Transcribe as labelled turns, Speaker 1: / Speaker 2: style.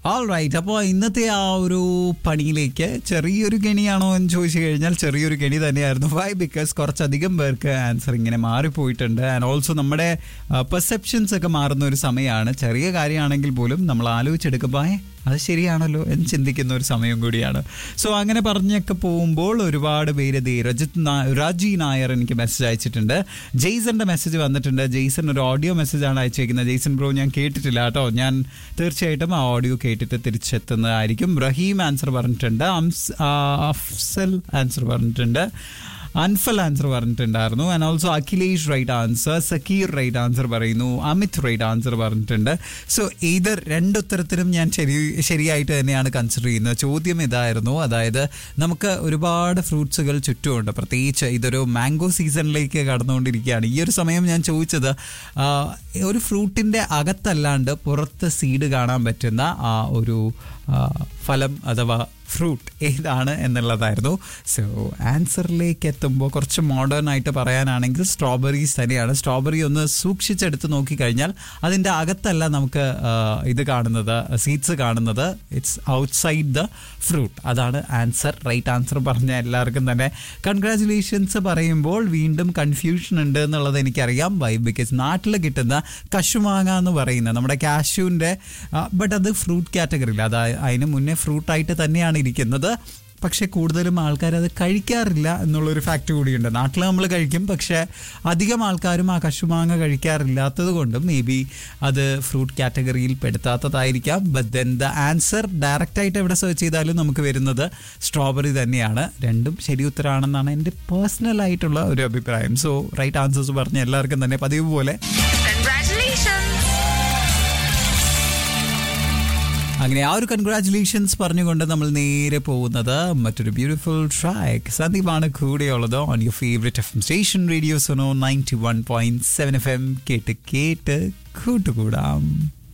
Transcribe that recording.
Speaker 1: All right അപ്പോൾ ഇന്നത്തെ ആ ഒരു പണിയിലേക്ക് ചെറിയൊരു കെണിയാണോ എന്ന് ചോദിച്ചു കഴിഞ്ഞാൽ ചെറിയൊരു കെണി തന്നെയായിരുന്നു വൈ ബിക്കോസ് കുറച്ചധികം പേർക്ക് ആൻസർ ഇങ്ങനെ മാറിപ്പോയിട്ടുണ്ട് ആൻഡ് ഓൾസോ നമ്മുടെ പെർസെപ്ഷൻസ് ഒക്കെ മാറുന്ന ഒരു സമയമാണ് ചെറിയ കാര്യമാണെങ്കിൽ പോലും നമ്മൾ ആലോചിച്ചെടുക്കുമ്പോൾ "ഏ, അത് ശരിയാണല്ലോ എന്ന് ചിന്തിക്കുന്ന ഒരു സമയം കൂടിയാണ് സോ അങ്ങനെ പറഞ്ഞൊക്കെ പോകുമ്പോൾ ഒരുപാട് പേര് ദേ രജിത് നാ- രാജി നായർ എനിക്ക് മെസ്സേജ് അയച്ചിട്ടുണ്ട് ജെയ്സന്റെ മെസ്സേജ് വന്നിട്ടുണ്ട് ജെയ്സൺ ഒരു ഓഡിയോ മെസ്സേജാണ് അയച്ചേക്കുന്നത് ജെയ്സൺ ബ്രോ ഞാൻ കേട്ടിട്ടില്ല കേട്ടോ ഞാൻ തീർച്ചയായിട്ടും ആ ഓഡിയോ കേട്ടിട്ട് തിരിച്ചെത്തുന്നതായിരിക്കും റഹീം ആൻസർ പറഞ്ഞിട്ടുണ്ട് അംസ് ആ, അഫ്സൽ ആൻസർ പറഞ്ഞിട്ടുണ്ട് അൻഫൽ ആൻസർ പറഞ്ഞിട്ടുണ്ടായിരുന്നു and also Akhilesh right answer Zakir right answer പറയുന്നു അമിത് റൈറ്റ് ആൻസർ പറഞ്ഞിട്ടുണ്ട് സോ ഇത് രണ്ടുത്തരത്തിലും ഞാൻ ശരി ശരിയായിട്ട് തന്നെയാണ് കൺസിഡർ ചെയ്യുന്നത് ചോദ്യം ഇതായിരുന്നു അതായത് നമുക്ക് ഒരുപാട് ഫ്രൂട്ട്സുകൾ ചുറ്റുമുണ്ട് പ്രത്യേകിച്ച് ഇതൊരു മാംഗോ സീസണിലേക്ക് കടന്നുകൊണ്ടിരിക്കുകയാണ് ഈ ഒരു സമയം ഞാൻ ചോദിച്ചത് ആ, ഒരു ഫ്രൂട്ടിൻ്റെ അകത്തല്ലാണ്ട് പുറത്ത് സീഡ് കാണാൻ പറ്റുന്ന ആ ഒരു ആ, ഫലം അഥവാ ഫ്രൂട്ട് ഏതാണ് എന്നുള്ളതായിരുന്നു സോ ആൻസറിലേക്ക് എത്തുമ്പോൾ കുറച്ച് മോഡേൺ ആയിട്ട് പറയാനാണെങ്കിൽ സ്ട്രോബെറീസ് തന്നെയാണ് സ്ട്രോബെറി ഒന്ന് സൂക്ഷിച്ചെടുത്ത് നോക്കിക്കഴിഞ്ഞാൽ അതിൻ്റെ അകത്തല്ല നമുക്ക് ആ, ഇത് കാണുന്നത് സീഡ്സ് കാണുന്നത് ഇറ്റ്സ് ഔട്ട്സൈഡ് ദ ഫ്രൂട്ട് അതാണ് ആൻസർ റൈറ്റ് ആൻസർ പറഞ്ഞ എല്ലാവർക്കും തന്നെ കൺഗ്രാറ്റുലേഷൻസ് പറയുമ്പോൾ വീണ്ടും കൺഫ്യൂഷൻ ഉണ്ട് എന്നുള്ളത് എനിക്കറിയാം വൈ ബിക്കോസ് നാട്ടിൽ കിട്ടുന്ന കശുമാങ്ങ എന്ന് പറയുന്ന നമ്മുടെ കാഷ്യൂവിൻ്റെ ബട്ട് അത് ഫ്രൂട്ട് കാറ്റഗറിയിൽ അത് അതിന് മുന്നേ ഫ്രൂട്ടായിട്ട് തന്നെയാണ് ഇരിക്കുന്നത് പക്ഷേ കൂടുതലും ആൾക്കാർ അത് കഴിക്കാറില്ല എന്നുള്ളൊരു ഫാക്റ്റ് കൂടിയുണ്ട് നാട്ടിൽ നമ്മൾ കഴിക്കും പക്ഷേ അധികം ആൾക്കാരും ആ കശുമാങ്ങ കഴിക്കാറില്ലാത്തത് കൊണ്ടും മേ ബി അത് ഫ്രൂട്ട് കാറ്റഗറിയിൽ പെടുത്താത്തതായിരിക്കാം ബട്ട് ദെൻ ദ ആൻസർ ഡയറക്റ്റായിട്ട് എവിടെ സെർച്ച് ചെയ്താലും നമുക്ക് വരുന്നത് സ്ട്രോബെറി തന്നെയാണ് രണ്ടും ശരി ഉത്തരമാണെന്നാണ് എൻ്റെ പേഴ്സണൽ ആയിട്ടുള്ള ഒരു അഭിപ്രായം സോ റൈറ്റ് ആൻസേഴ്സ് പറഞ്ഞ എല്ലാവർക്കും തന്നെ പതിവ് പോലെ
Speaker 2: Congratulations!
Speaker 1: അങ്ങനെ ആ ഒരു കൺഗ്രാറ്റുലേഷൻസ് പറഞ്ഞുകൊണ്ട് നമ്മൾ നേരെ പോകുന്നത് മറ്റൊരു ബ്യൂട്ടിഫുൾ ട്രാക്ക് സന്ദീപാണ് കൂടെയുള്ളത് on your favourite F M station radio സോണോ ninety one point seven F M കേട്ട് കേട്ട് കൂട്ടുകൂടാം